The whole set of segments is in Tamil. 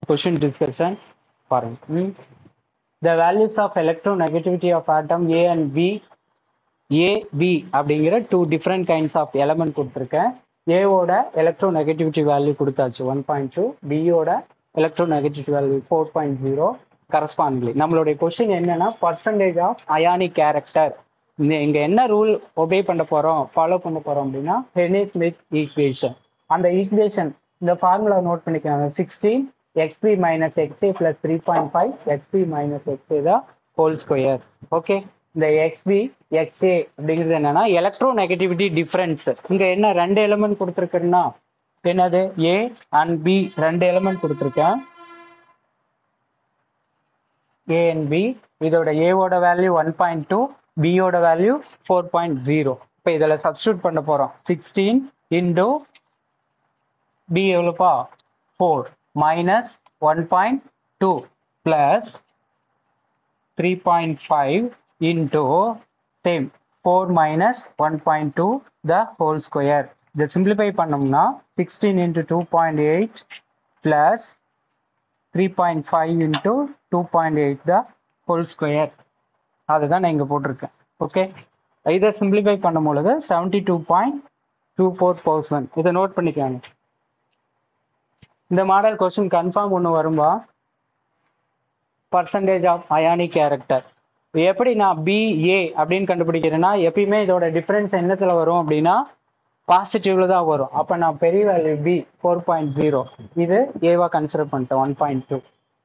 கொஷின் டிஸ்கஷன் பாருங்க the values of electronegativity of atom A and B A B அப்படிங்கிற two different kinds of element கொடுத்துருக்கேன் ஏவோட எலக்ட்ரோநெகட்டிவிட்டி வேல்யூ கொடுத்தாச்சு ஒன் பாயிண்ட் டூ பியோட electronegativity value four point zero correspondingly நம்மளுடைய கொஷின் என்னன்னா பர்சன்டேஜ் ஆஃப் அயானிக் கேரக்டர் இங்க என்ன ரூல் ஒபே பண்ண போறோம் ஃபாலோ பண்ண போறோம் அப்படின்னா ஹெனி ஸ்மித் ஈக்குவேஷன் அந்த ஈக்குவேஷன் இந்த ஃபார்முலா நோட் பண்ணிக்கோங்க sixteen XP minus XA plus three point five XP minus XA தான் ஹோல் ஸ்கொயர் ஓகே இந்த எக்ஸ்பி எக்ஸ்ஏ அப்படிங்கிறது என்னன்னா எலக்ட்ரோ நெகட்டிவிட்டி டிஃபரன்ஸ் இங்க என்ன ரெண்டு எலிமெண்ட் கொடுத்துருக்குன்னா என்னது ஏ அண்ட் பி ரெண்டு எலிமெண்ட் கொடுத்துருக்கேன் ஏ அண்ட் பி இதோட ஏவோட வேல்யூ ஒன் பாயிண்ட் டூ பியோட வேல்யூ ஃபோர் பாயிண்ட் ஜீரோ இப்போ இதில் சப்ஸ்டியூட் பண்ண போகிறோம் சிக்ஸ்டீன் இன்டூ பி எவ்வளோப்பா four minus one point two plus three point five into same four minus one point two the whole square இதை சிம்பிளிஃபை பண்ணோம்னா sixteen into two point eight plus three point five into two point eight the whole square அதுதான் நான் இங்கே போட்டிருக்கேன் ஓகே இதை சிம்பிளிஃபை பண்ணும் பொழுது seventy two point two four percent இதை நோட் பண்ணிக்காங்க இந்த மாடல் கொஸ்டின் கன்ஃபார்ம் ஒன்று வரும்பா பர்சன்டேஜ் ஆஃப் அயானிக் கேரக்டர் எப்படி நான் பிஏ அப்படின்னு கண்டுபிடிக்கிறேன்னா எப்பயுமே இதோட டிஃபரன்ஸ் என்னத்துல வரும் அப்படின்னா பாசிட்டிவ்ல தான் வரும் அப்போ நான் பெரிய value B four point zero இது ஏவா கன்சிடர் பண்ணிட்டேன் one point two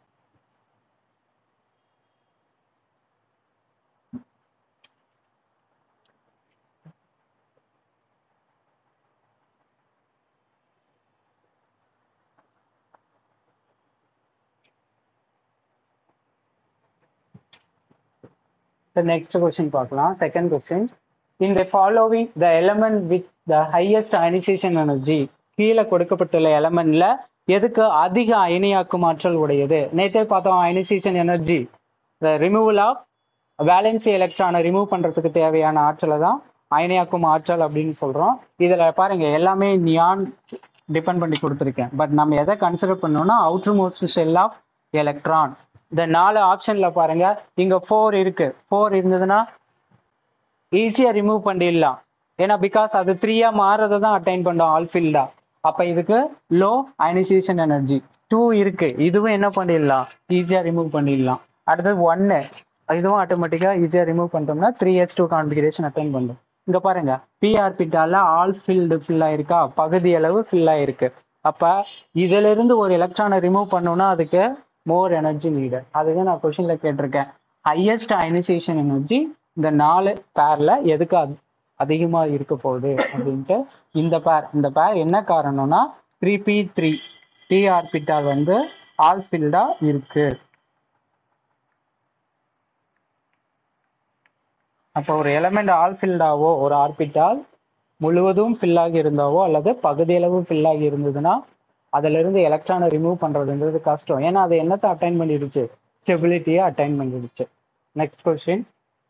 The next question பார்க்கலாம் second question in the following the element with the highest ionization energy கீழே கொடுக்கப்பட்டுள்ள எலமெண்ட்ல எதுக்கு அதிக அயனியாக்கும் ஆற்றல் உடையது நேற்றே பார்த்தோம் ionisation energy the removal of valency எலக்ட்ரானை ரிமூவ் பண்றதுக்கு தேவையான ஆற்றலை தான் அயனியாக்கும் ஆற்றல் அப்படின்னு சொல்றோம் இதுல பாருங்க எல்லாமே நியான் டிபெண்ட் பண்ணி கொடுத்துருக்கேன் பட் நம்ம எதை கன்சிடர் பண்ணோம்னா outermost shell of electron இந்த நாலு ஆப்ஷன்ல பாருங்க இங்க ஃபோர் இருக்கு ஃபோர் இருந்ததுன்னா ஈஸியா ரிமூவ் பண்ணிடலாம் ஏன்னா பிகாஸ் அது த்ரீயா மாறதை தான் அட்டைன் பண்ணோம் ஆல்ஃபீல்டா அப்ப இதுக்கு லோ அயனைசேஷன் எனர்ஜி டூ இருக்கு இதுவும் என்ன பண்ணிடலாம் ஈஸியா ரிமூவ் பண்ணிடலாம் அடுத்தது ஒன்னு இதுவும் ஆட்டோமேட்டிக்கா ஈஸியா ரிமூவ் பண்ணிட்டோம்னா three S two configuration attain பண்ணும் இங்க பாருங்க பிஆர்பிட்டால ஆல் ஃபில்டு ஃபில் ஆயிருக்கா பகுதி அளவு ஃபில் ஆயிருக்கு அப்ப இதுல இருந்து ஒரு எலக்ட்ரானை ரிமூவ் பண்ணோம்னா அதுக்கு மோர் எனர்ஜி நீடு அதுதான் நான் கொஸ்டின்ல கேட்டிருக்கேன் ஹையஸ்ட் அயனைசேஷன் எனர்ஜி இந்த நாலு பேர்ல எதுக்கு அதி- அதிகமா இருக்க போகுது அப்படின்ட்டு இந்த பேர் இந்த பேர் என்ன காரணம்னா three P three D orbital வந்து ஆல் ஃபில்டா இருக்கு அப்போ ஒரு எலமெண்ட் ஆல் ஃபில்டாவோ ஒரு ஆர்பிட்டால் முழுவதும் ஃபில் ஆகி இருந்தாவோ அல்லது பகுதியளவு ஃபில் ஆகி இருந்ததுன்னா அதுல இருந்து எலக்ட்ரானை ரிமூவ் பண்றதுன்றது கஷ்டம் ஏன்னா அது என்னத்தை அட்டைன் பண்ணிடுச்சு ஸ்டெபிலிட்டியை அட்டைன் பண்ணிடுச்சு next question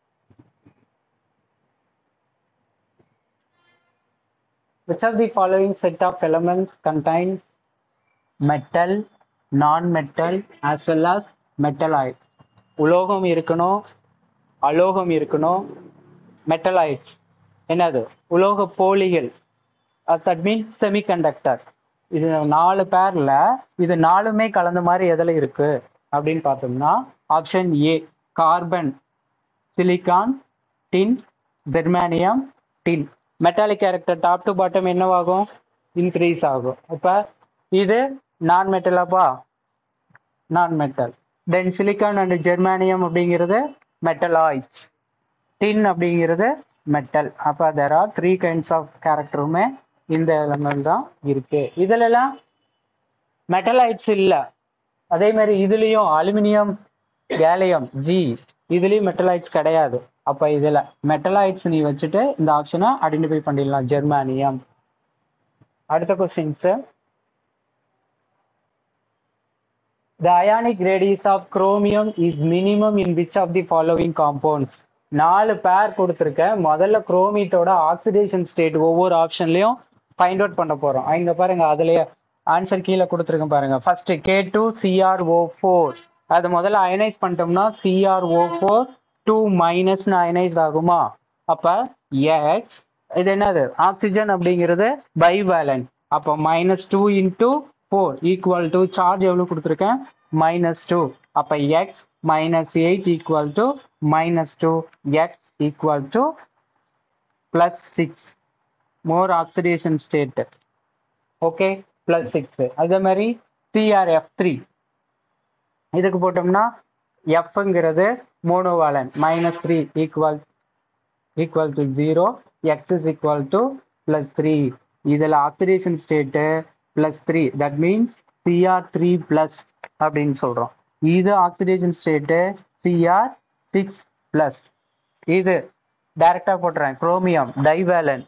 Which of the following set of elements contains metal, non-metal as well as metalloid? உலோகம் இருக்கணும் அலோகம் இருக்கணும் மெட்டலாய்ட்ஸ் என்னது உலோக போலிகள் தட் மீன்ஸ் செமிகண்டக்டர் இது நாலு பேர்ல இது நாலுமே கலந்த மாதிரி எதுல இருக்கு அப்படின்னு பார்த்தோம்னா option A carbon silicon tin germanium tin metallic character top to bottom என்னவாகும் இன்க்ரீஸ் ஆகும் அப்ப இது நான் மெட்டலாப்பா non metal then silicon and germanium அப்படிங்கிறது மெட்டலாய்ட்ஸ் டின் அப்படிங்கிறது மெட்டல் அப்போ there are three kinds of கேரக்டருமே இந்த எலமெண்ட் தான் இருக்கு இதுலலாம் மெட்டலாய்ட்ஸ் இல்லை அதே மாதிரி இதுலேயும் அலுமினியம் கேலியம் ஜி இதுலேயும் மெட்டலாய்ட்ஸ் கிடையாது அப்போ இதில் மெட்டலாய்ட்ஸ் நீ வச்சுட்டு இந்த ஆப்ஷனை ஐடென்டிஃபை பண்ணிடலாம் ஜெர்மானியம் அடுத்த questions The ionic radius of chromium is minimum in which of the following compounds? நாலு பேர் கொடுத்துருக்கேன் முதல்ல குரோமீட்டோட ஆக்சிடேஷன் ஸ்டேட் ஒவ்வொரு ஆப்ஷன்லயும் ஃபைண்ட் அவுட் பண்ண போறோம் இங்க பாருங்க அதுலயே ஆன்சர் கீழே கொடுத்துருக்கேன் பாருங்க first K two CRO four அது முதல்ல அயனைஸ் பண்ணிட்டோம்னா சிஆர்ஓ ஃபோர் டூ மைனஸ்னு அயனைஸ் ஆகுமா அப்ப எக்ஸ் இது என்னது ஆக்சிஜன் அப்படிங்கிறது பைவேலன் அப்போ minus two into four equal to charge எவ்வளோ கொடுத்துருக்கேன் மைனஸ் டூ அப்போ X minus eight equal to minus two X equal to plus six more oxidation state okay plus six அதே மாதிரி சிஆர்எஃப் த்ரீ இதுக்கு போட்டோம்னா எஃப்ங்கிறது monovalent minus three equal equal to zero X is equal to plus three இதில் oxidation state plus three that means CR three plus அப்படின்னு சொல்கிறோம் இது oxidation state CR six plus இது டைரக்டாக போட்டுறேன் chromium divalent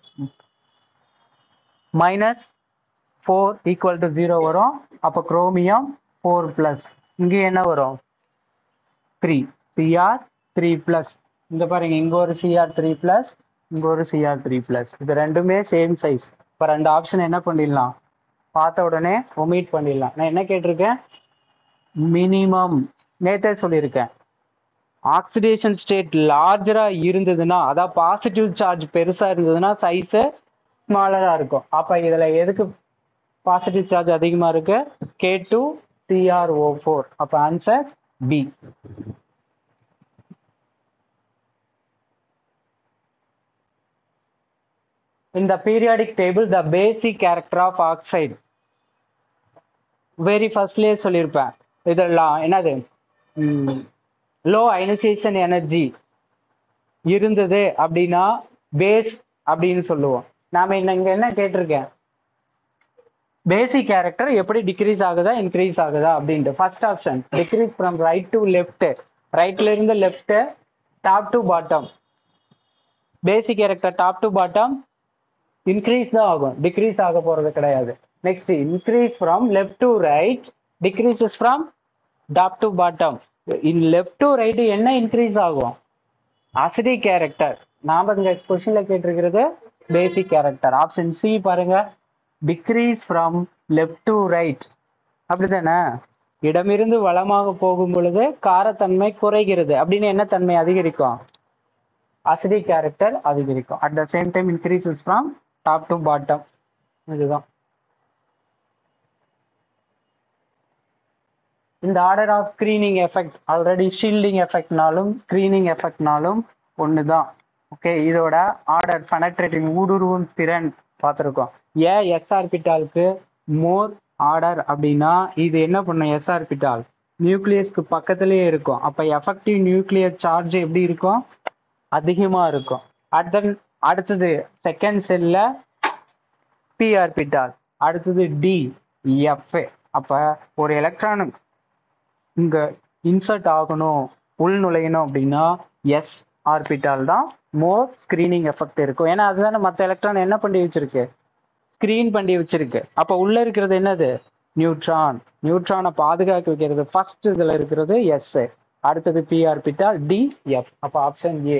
minus four equal to zero வரும் அப்போ குரோமியம் ஃபோர் ப்ளஸ் இங்கே என்ன வரும் த்ரீ சிஆர் த்ரீ ப்ளஸ் இங்கே பாருங்க இங்கே ஒரு சிஆர் த்ரீ ப்ளஸ் இங்கே ஒரு சிஆர் த்ரீ ப்ளஸ் இது ரெண்டுமே சேம் சைஸ் இப்போ ரெண்டு ஆப்ஷன் என்ன பண்ணிடலாம் பார்த்த உடனே ஒமிட் பண்ணிடலாம் நான் என்ன கேட்டிருக்கேன் மினிமம் நேத்தே சொல்லியிருக்கேன் ஆக்சிடேஷன் ஸ்டேட் லார்ஜரா இருந்ததுன்னா அதாவது பாசிட்டிவ் சார்ஜ் பெருசா இருந்ததுன்னா சைஸ் ஸ்மாலரா இருக்கும் அப்ப இதுல எதுக்கு பாசிட்டிவ் சார்ஜ் அதிகமா இருக்கு கே டூ சிஆர்ஓ ஃபோர் அப்ப answer B In the periodic table, the basic character of oxide very ஃபர்ஸ்ட்லேயே சொல்லியிருப்பேன் இதெல்லாம் என்னது லோ அயனைசேஷன் எனர்ஜி இருந்தது அப்படின்னா பேஸ் அப்படின்னு சொல்லுவோம் நாம இன்ன இங்க என்ன கேட்டிருக்கேன் பேசிக் கேரக்டர் எப்படி டிக்ரீஸ் ஆகுதா இன்க்ரீஸ் ஆகுதா அப்படின்ட்டு first option decrease from right to left ரைட்ல இருந்து left top to bottom basic character top to bottom increase தான் ஆகும் டிக்ரீஸ் ஆக போறது கிடையாது next increase from left to right decreases from top to bottom in left to right என்ன இன்க்ரீஸ் ஆகும் அசிடிக் கேரக்டர் நாம இங்க கொஸ்டின்ல கேட்டிருக்கிறது பேசிக் கேரக்டர் ஆப்ஷன் சி பாருங்க decrease from left to right அப்படிதானே இடமிருந்து வளமாக போகும் பொழுது காரத்தன்மை குறைகிறது அப்படின்னு என்ன தன்மை அதிகரிக்கும் அசிடிக் கேரக்டர் அதிகரிக்கும் at the same time increases from top to bottom இதுதான் இந்த order of screening effect already shielding எஃபெக்ட்னாலும் ஸ்கிரீனிங் எஃபெக்ட்னாலும் ஒன்று தான் ஓகே இதோட ஆர்டர் ஃபெனட்ரேட்டிங் ஊடுருவும் திறன் பார்த்துருக்கோம் ஏன் எஸ்ஆர்பிட்டாலுக்கு மோர் ஆர்டர் அப்படின்னா இது என்ன பண்ணும் எஸ்ஆர்பிட்டால் நியூக்ளியஸ்க்கு பக்கத்துலேயே இருக்கும் அப்போ எஃபெக்டிவ் நியூக்ளியர் சார்ஜ் எப்படி இருக்கும் அதிகமாக இருக்கும் அடுத்த அடுத்தது செகண்ட் செல்ல பிஆர்பிட்டால் அடுத்தது டி எஃப் அப்போ ஒரு எலக்ட்ரான் இங்க இன்சர்ட் ஆகணும் உள் நுழையணும் அப்படின்னா எஸ் ஆர்பிட்டால் தான் மோர் ஸ்கிரீனிங் எஃபெக்ட் இருக்கும் ஏன்னா அதுதானே மற்ற எலக்ட்ரான் என்ன பண்ணி வச்சிருக்கு ஸ்கிரீன் பண்ணி வச்சிருக்கு அப்போ உள்ள இருக்கிறது என்னது நியூட்ரான் நியூட்ரானை பாதுகாக்க வைக்கிறது ஃபர்ஸ்ட் இதுல இருக்கிறது எஸ் அடுத்தது பி ஆர்பிட்டால் டி எஃப் அப்போ option A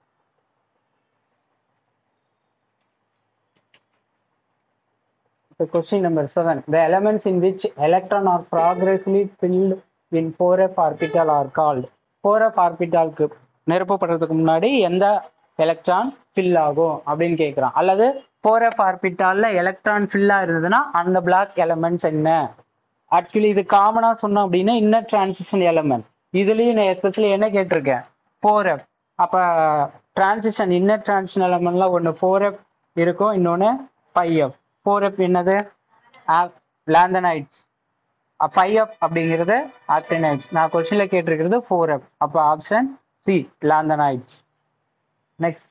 So question number seven. The elements in which electron are progressively filled in 4f orbital are called 4f orbitalக்கு நிரப்பப்படுறதுக்கு முன்னாடி எந்த எலக்ட்ரான் ஃபில் ஆகும் அப்படின்னு கேட்குறான் அல்லது 4f ஆர்பிட்டால்ல எலக்ட்ரான் ஃபில்லா இருந்ததுன்னா அந்த பிளாக் எலமெண்ட்ஸ் என்ன ஆக்சுவலி இது காமனா சொன்னோம் அப்படின்னா இன்னர் டிரான்சிஷன் எலமெண்ட் இதுலயும் நான் எஸ்பெஷலி என்ன கேட்டிருக்கேன் 4f அப்ப டிரான்சிஷன் இன்னர் டிரான்சிஷன் எலமெண்ட்ல ஒன்று 4f இருக்கும் இன்னொன்று 5f 4f என்னது லாந்தனைட்ஸ் ஃபைவ் எஃப் அப்படிங்கிறது ஆக்டினைட்ஸ் நான் கொஸ்டின்ல கேட்டிருக்கிறது ஃபோர் எஃப் அப்போ option C lanthanides next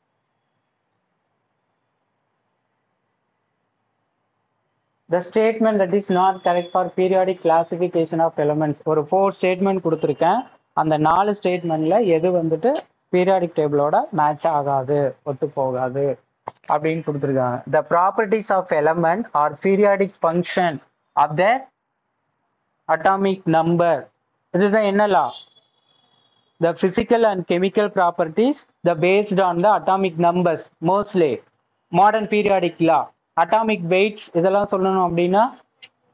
the statement that is not correct for periodic classification of elements ஒரு ஃபோர் ஸ்டேட்மெண்ட் கொடுத்துருக்கேன் அந்த நாலு ஸ்டேட்மெண்ட்ல எது வந்துட்டு பீரியாடிக் டேபிளோட மேட்ச் ஆகாது ஒத்து போகாது அப்படின்னு கொடுத்துருக்காங்க the properties of element are periodic function of the atomic number இதுதான் என்ன லா the physical and chemical properties the based on the atomic numbers mostly modern periodic law atomic weights இதெல்லாம் சொல்லணும் அப்படின்னா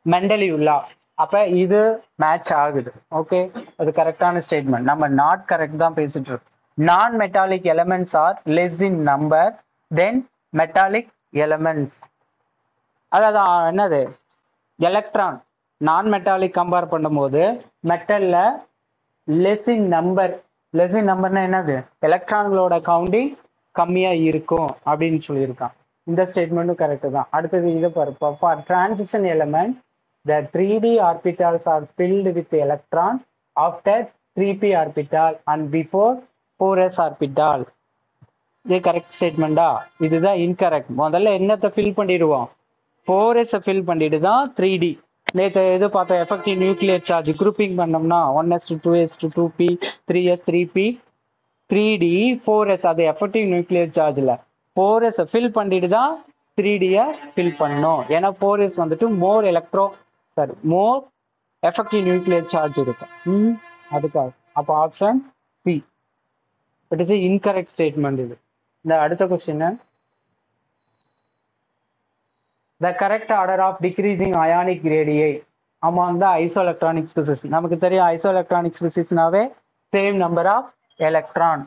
மெண்டலிவ் லா அப்ப இது மேட்ச் ஆகுது ஓகே அது கரெக்டான ஸ்டேட்மெண்ட் நம்ம நாட் கரெக்ட் தான் பேசிட்டு இருக்கோம் non metallic elements are less in number then metallic elements அதாவது ஆ, என்னது எலக்ட்ரான் நான் மெட்டாலிக் கம்பேர் பண்ணும்போது மெட்டல்ல less in number less in நம்பர்னா என்னது எலக்ட்ரான்களோட கவுண்டிங் கம்மியா இருக்கும் அப்படின்னு சொல்லியிருக்கான் இந்த ஸ்டேட்மெண்ட்டும் கரெக்ட் தான் அடுத்தது இதை பாரு for transition element the three D orbitals are filled with electron after three P orbital and before four S orbital இது கரெக்ட் ஸ்டேட்மெண்டா இதுதான் இன்கரெக்ட் முதல்ல என்னத்தை ஃபில் பண்ணிடுவோம் ஃபோர் எஸ் ஃபில் பண்ணிட்டு தான் த்ரீ டி நேற்று இது பார்த்தோம் எஃபெக்டிவ் நியூக்ளியர் சார்ஜ் குரூப்பிங் பண்ணோம்னா one S to two S to two P three S three P three D four S அது எஃபெக்டிவ் நியூக்ளியர் சார்ஜில் ஃபோர் எஸ் ஃபில் பண்ணிட்டு தான் த்ரீ டியை ஃபில் பண்ணணும் ஏன்னா ஃபோர் எஸ் வந்துட்டு more electro sorry more effective nuclear charge இருக்கும் ம் அதுக்காக அப்போ option C it is incorrect statement இது இந்த அடுத்த question the correct order of decreasing ionic radii among the isoelectronic species நமக்கு தெரியும் isoelectronic speciesனாவே same number of electron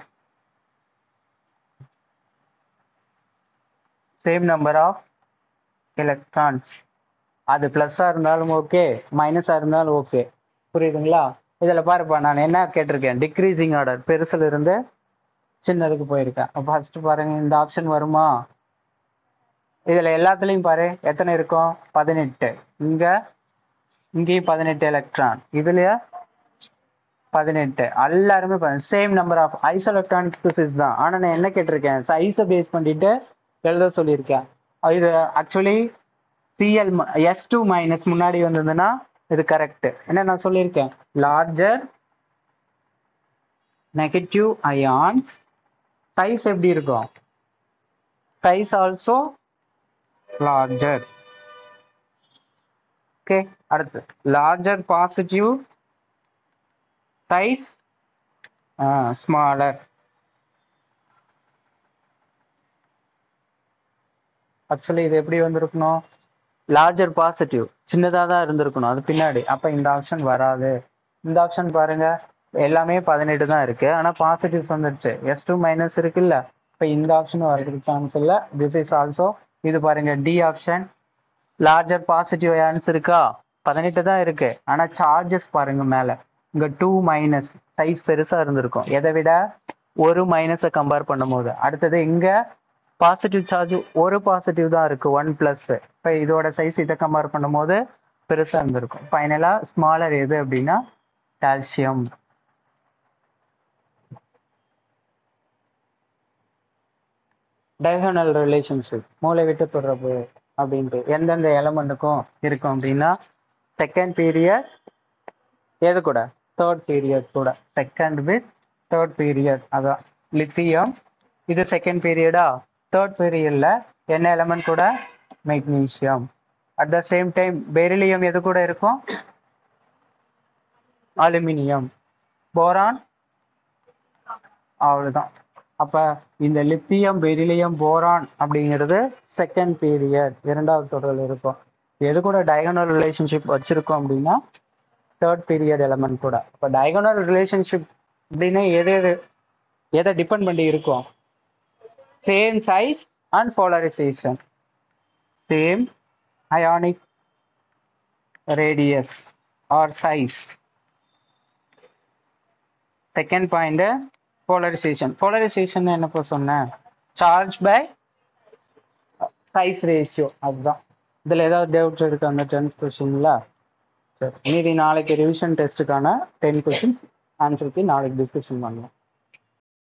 same number of electrons அது ப்ளஸ்ஸாக இருந்தாலும் ஓகே மைனஸாக இருந்தாலும் ஓகே புரியுதுங்களா இதில் பாருப்பா நான் என்ன கேட்டிருக்கேன் டிக்ரீசிங் ஆர்டர் பெருசுல இருந்து சின்னதுக்கு போயிருக்கேன் ஃபர்ஸ்ட் பாருங்க இந்த ஆப்ஷன் வருமா இதுல எல்லாத்துலயும் பாரு எத்தனை இருக்கும் பதினெட்டு இங்க இங்கேயும் பதினெட்டு எலக்ட்ரான் இதுலயா பதினெட்டு எல்லாருமே same number of iso electronic species தான் ஆனா நான் என்ன கேட்டிருக்கேன் சைஸை பேஸ் பண்ணிட்டு எழுத சொல்லியிருக்கேன் இது actually C L S two minus முன்னாடி வந்ததுன்னா இது கரெக்ட் என்ன நான் சொல்லியிருக்கேன் லார்ஜர் நெகட்டிவ் அயான்ஸ் சைஸ் எப்படி இருக்கும் சைஸ் ஆல்சோ லார்ஜர் ஓகே அடுத்து larger positive size smaller actually இது எப்படி வந்திருக்கணும் லார்ஜர் பாசிட்டிவ் சின்னதாக தான் இருந்திருக்கணும் அது பின்னாடி அப்போ இந்த ஆப்ஷன் வராது இந்த ஆப்ஷன் பாருங்க எல்லாமே பதினெட்டு தான் இருக்கு ஆனால் பாசிட்டிவ்ஸ் வந்துருச்சு எஸ் டூ மைனஸ் இருக்குல்ல இப்போ இந்த ஆப்ஷன் வரதுக்கு சான்ஸ் இல்லை திஸ் இஸ் ஆல்சோ இது பாருங்க D option larger positive ions இருக்கா பதினெட்டு தான் இருக்கு ஆனால் சார்ஜஸ் பாருங்க மேலே இங்கே டூ மைனஸ் சைஸ் பெருசாக இருந்திருக்கும் எதை விட ஒரு மைனஸை கம்பேர் பண்ணும்போது அடுத்தது இங்கே பாசிட்டிவ் சார்ஜ் ஒரு பாசிட்டிவ் தான் இருக்கு ஒன் ப்ளஸ் இப்போ இதோட சைஸ் இதை கம்பேர் பண்ணும்போது பெருசாக இருந்திருக்கும் ஃபைனலாக ஸ்மாலர் எது அப்படின்னா கால்சியம் டைகோனல் ரிலேஷன்ஷிப் மூளை விட்டு தொடர்பு அப்படின்ட்டு எந்தெந்த எலமெண்ட்டுக்கும் இருக்கும் அப்படின்னா செகண்ட் பீரியட் எது கூட தேர்ட் பீரியட் கூட செகண்ட் வித் தேர்ட் பீரியட் அதான் லித்தியம் இது செகண்ட் பீரியடா தேர்ட் பீரியட்ல என்ன எலமெண்ட் கூட magnesium at the same time beryllium எது கூட இருக்கும் அலுமினியம் போரான் அவ்வளவுதான் அப்ப இந்த லித்தியம் பெரிலியம் போரான் அப்படிங்கிறது செகண்ட் பீரியட் இரண்டாவது தொடரில் இருக்கும் எது கூட டயகனல் ரிலேஷன்ஷிப் வச்சிருக்கோம் அப்படின்னா தேர்ட் பீரியட் எலமெண்ட் கூட இப்போ டயகனல் ரிலேஷன்ஷிப் அப்படின்னா எது எது எதை டிபெண்ட் பண்ணி இருக்கும் same size and polarization same ionic radius or size second point polarization polarization என்னப்போ சொன்னேன் சார்ஜ் பை சைஸ் ரேஷியோ அதுதான் இதில் ஏதாவது டவுட் இருக்கு அந்த டென்த் கொஸ்டின்ல சரி மீதி நாளைக்கு ரிவிஷன் டெஸ்ட்டுக்கான டென் கொஸ்டின்ஸ் ஆன்சருக்கு நாளைக்கு டிஸ்கஷன் பண்ணலாம்